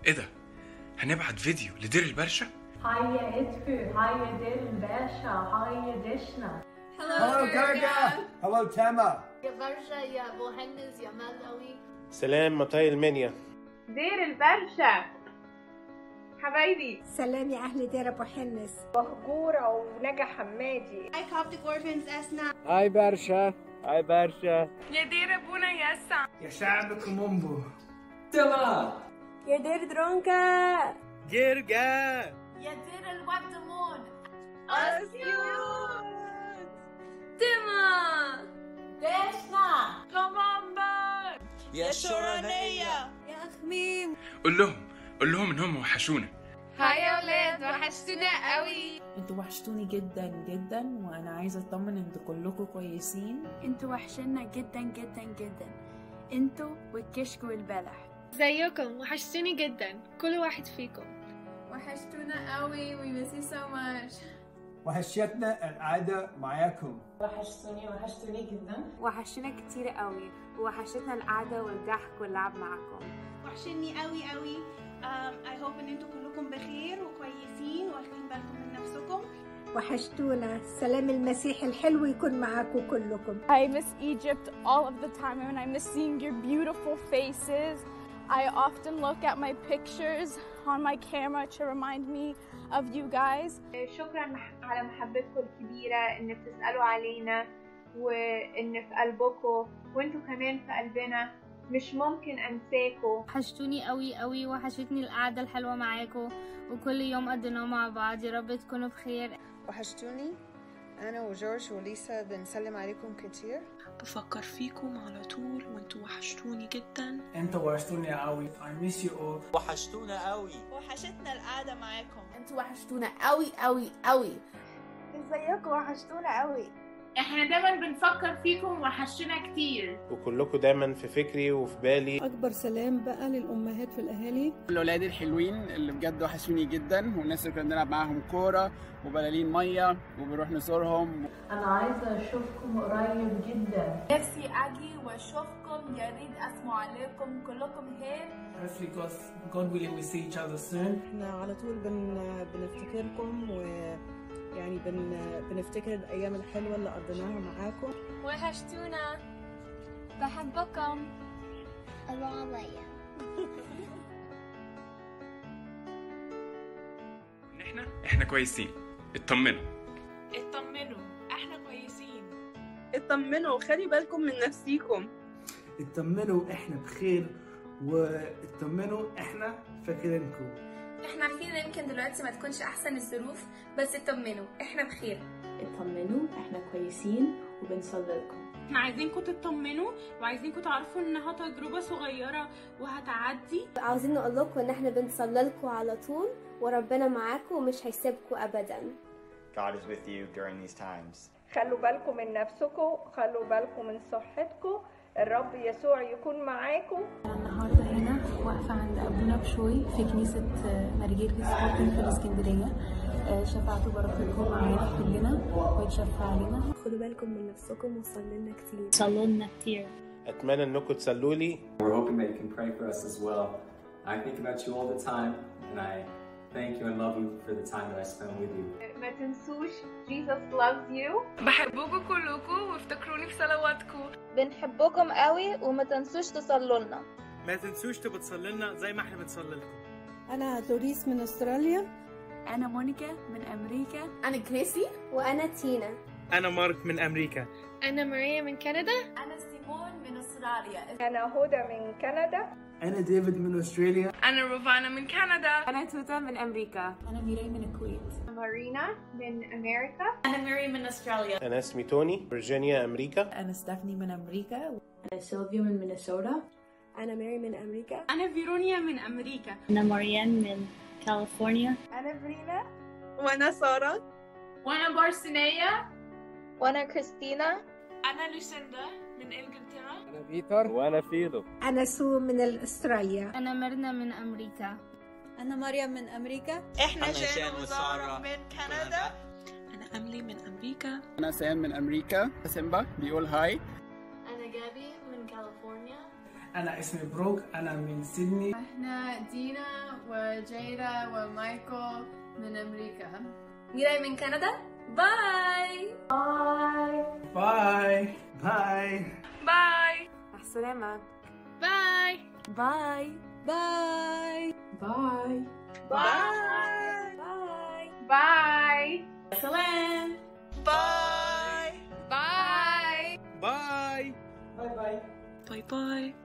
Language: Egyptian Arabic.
ايه ده هنبعت فيديو لدير البرشا هيا ادفو هيا دير الباشا هيا دشنا Hello, Gaga. Hello, Tama. يا برشا يا ابو هنز يا ملوي سلام مطاي المنيا دير البرشا حبايبي سلام يا أهل دير أبو حنس مهجورة ونجا حمادي هاي كوبتك اورفنز اسنا هاي برشا. هاي برشا. يا دير ابونا يسع يا شعب كومومبو. يا دير درونكا جرجا. يا دير الواد دمون اسيوط تما دشنا كمامبر يا شرانية يا خميم قول لهم قول لهم ان هم وحشونا هاي يا ولاد وحشتونا قوي انتوا وحشتوني جدا جدا وانا عايزه اطمن ان كلكم كويسين انتوا وحشنا جدا جدا جدا انتوا والكشك والبلح ازيكم وحشتوني جدا كل واحد فيكم وحشتونا قوي we miss you so much وحشتنا القعدة معاكم. وحشتوني وحشتوني جدا وحشنا كتير قوي وحشتنا القعدة والضحك واللعب معاكم وحشني قوي قوي um, I hope ان انتوا كلكم بخير وكويسين واخدين بالكم من نفسكم وحشتونا سلام المسيح الحلو يكون معاكم كلكم I miss Egypt all of the time and I miss seeing your beautiful faces I often look at my pictures on my camera to remind me of you guys شكرا مح- على محبتكم الكبيرة ان بتسألوا علينا وان في قلبكم وانتوا كمان في قلبنا مش ممكن انساكم وحشتوني قوي قوي وحشتني القعدة الحلوة معاكم وكل يوم قضيناه مع بعض يا رب تكونوا بخير وحشتوني أنا وجورج وليسا بنسلم عليكم كتير بفكر فيكم على طول وانتوا وحشتوني جدا انتوا وحشتوني قوي. I miss you all. وحشتونا قوي وحشتنا القعدة معاكم انتوا وحشتونا قوي قوي قوي ازيكم وحشتونا قوي احنا دايما بنفكر فيكم وحشنا كتير وكلكم دايما في فكري وفي بالي اكبر سلام بقى للامهات في الاهالي الولاد الحلوين اللي بجد وحشوني جدا والناس اللي كنا بنلعب معاهم كورة وبلالين مية وبنروح نزورهم انا عايزة اشوفكم قريب جدا نفسي اجي واشوفكم يا ريت اسمع عليكم كلكم هير Hopefully God, God willing we see each other soon. احنا على طول بن... بنفتكركم ويعني بن... بنفتكر الايام الحلوه اللي قضيناها معاكم وحشتونا بحبكم الوضعية ان احنا احنا كويسين اطمنوا اطمنوا احنا كويسين اطمنوا خلي بالكم من نفسيكم اطمنوا احنا بخير واطمنوا احنا فاكرينكم. احنا عارفين ان يمكن دلوقتي ما تكونش احسن الظروف بس اطمنوا احنا بخير اطمنوا احنا كويسين وبنصلي لكم احنا عايزينكم تطمنوا وعايزينكم تعرفوا انها تجربة صغيرة وهتعدي عاوزين نقول لكم ان احنا بنصلي لكم على طول وربنا معاكم ومش هيسيبكم ابدا God is with you during these times خلوا بالكم من نفسكم خلوا بالكم من صحتكم الرب يسوع يكون معاكم النهارده هنا واقفه عند ابونا بشوي في كنيسه مرجيرجس هوبن في الاسكندريه شفاعته بركتكم معانا كلنا ويتشفع علينا خدوا بالكم من نفسكم وصلي لنا كتير صلوا لنا كتير اتمنى انكم تسلوا لي We're hoping that you can pray for us as well. I think about you all the time, and I thank you and love you for the time that I spent with you. ما تنسوش Jesus loves you بحبكم كلكم وافتكروني في صلواتكم بنحبكم قوي وما تنسوش تصلوا لنا ما تنسوش تبقوا تصلي لنا زي ما احنا بنصلي لكم. انا لوريس من استراليا انا مونيكا من امريكا انا كريسي وانا تينا أنا مارك من أمريكا. انا ماريا من كندا انا سيمون من استراليا انا هدى من كندا أنا ديفيد من أستراليا. انا روفانا من كندا انا توتا من امريكا انا ميراي من الكويت مارينا من امريكا انا ماري من استراليا انا اسمي توني فيرجينيا امريكا انا ستافني من امريكا انا سيلفيا من مينيسوتا انا ماري من امريكا انا فيرونيا من امريكا أنا مريان من كاليفورنيا انا برينا وأنا سارة وانا بارسينيا وانا كريستينا انا لوسندا من انجلترا أنا بيتر. وانا فيلو انا سو من استراليا أنا مرنا من أمريكا انا مريم من امريكا احنا أنا جان جان وزارة وسارة من كندا أنا أملي من أمريكا أنا سام من أمريكا. سيمبا بيقول هاي. أنا جابي من كاليفورنيا انا اسمي بروك انا من سيدني احنا دينا وجيدا ومايكل من امريكا ميراي من كندا باي باي باي باي باي مع السلامة باي باي باي باي باي باي باي سلام باي باي باي باي باي باي باي